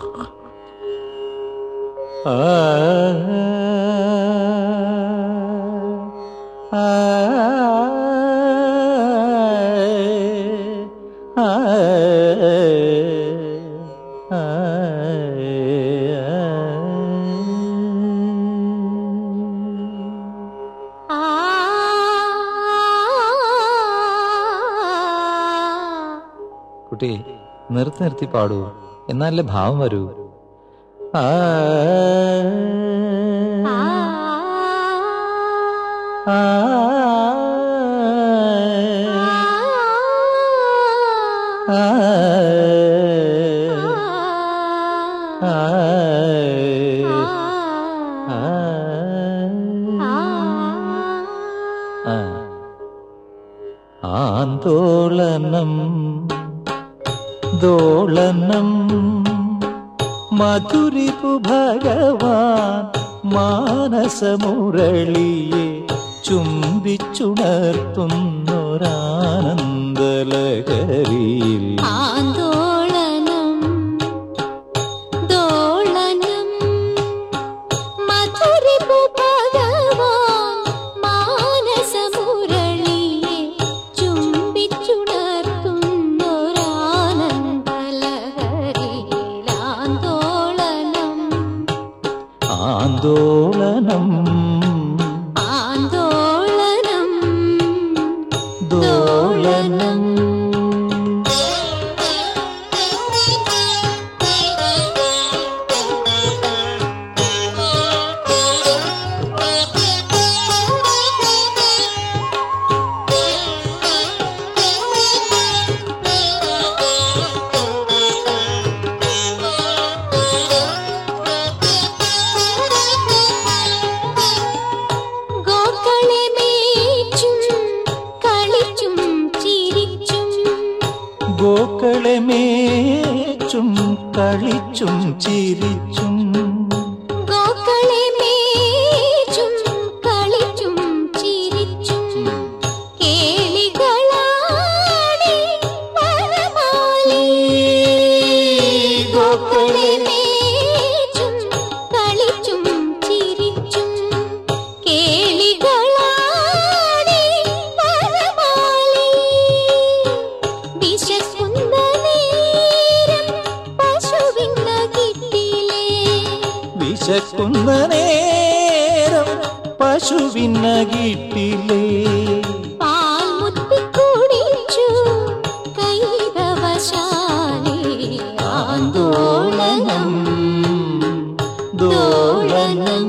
ആ ആ ആ ആ കുട്ടി നിർത്തി നിർത്തി പാടൂ എന്നാലേ ഭാവം വരൂ ആ ആ ആ ആ ആ ആ ആന്തോളനം ദോളനം മധുരിപു ഭഗവാൻ മാനസമുരളിയെ ചുംബിച്ചുണർത്തുന്നൊരാനന്ദലഹരിയിൽ ആന്തോളനം ദോളനം മധുരിപു ഭഗവാൻ മാനസമുരളിയെ ചുംബിച്ചുണർത്തുന്നൊരാനന്ദലഹരിയിലാന്തോളനം ആന്തോളനം ആന്തോളനം ദോളനം ഗോക്കളെ മേച്ചും കളിച്ചും ചിരിച്ചും ഗോക്കളെ മേച്ചും കളിച്ചും ചിരിച്ചും ഗോക്കളെ മേച്ചും കളിച്ചും ചിരിച്ചും കേളികളാടി വനമാലി ഗോക്കളെ മേച്ചും കളിച്ചും ചിരിച്ചും കേളികളാടി വനമാലി വിശക്കുന്ന നേരം പശുവിന്ന കിട്ടിലേ വിശക്കുന്ന നേരം പശുവിന കിട്ടിലേ പാൽ മുത്തി കുടിച്ചു കൈതവശാലി ആന്തോളനം ദോളനം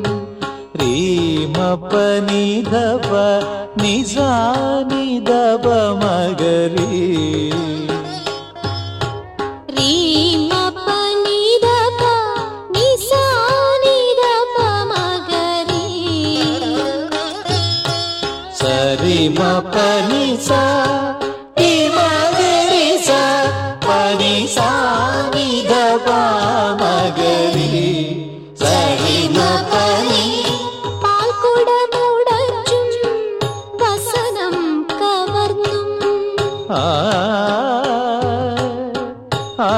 രീമപനിധവ നിസാനിധവ മകരീ റീമ പനിദപ നിസാനിദപ മഗരി സരിമ പനിസ ഇമഗരിസ പനിസ നിധവ മകരീ സരിമ പനി പാൽക്കുടമുടച്ചും വസനം കവർന്നും ആ ആ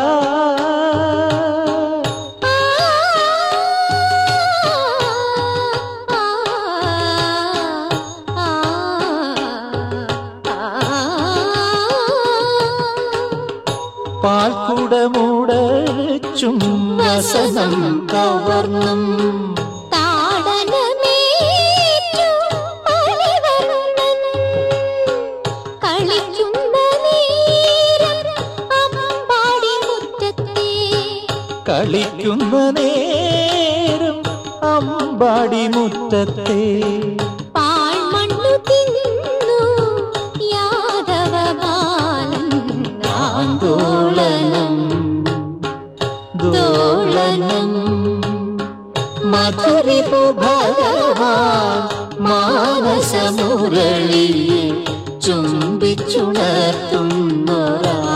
പാൽക്കുടമുടച്ചും വസനം കവർന്നും കളിക്കുന്ന നേരം അമ്പാടി മുറ്റത്തെ ആന്തോളനം ദോളനം മധുരിപു ഭഗവാൻ മാനസമുരളിയെ ചുംബിച്ചുണർത്തുന്നൊരാ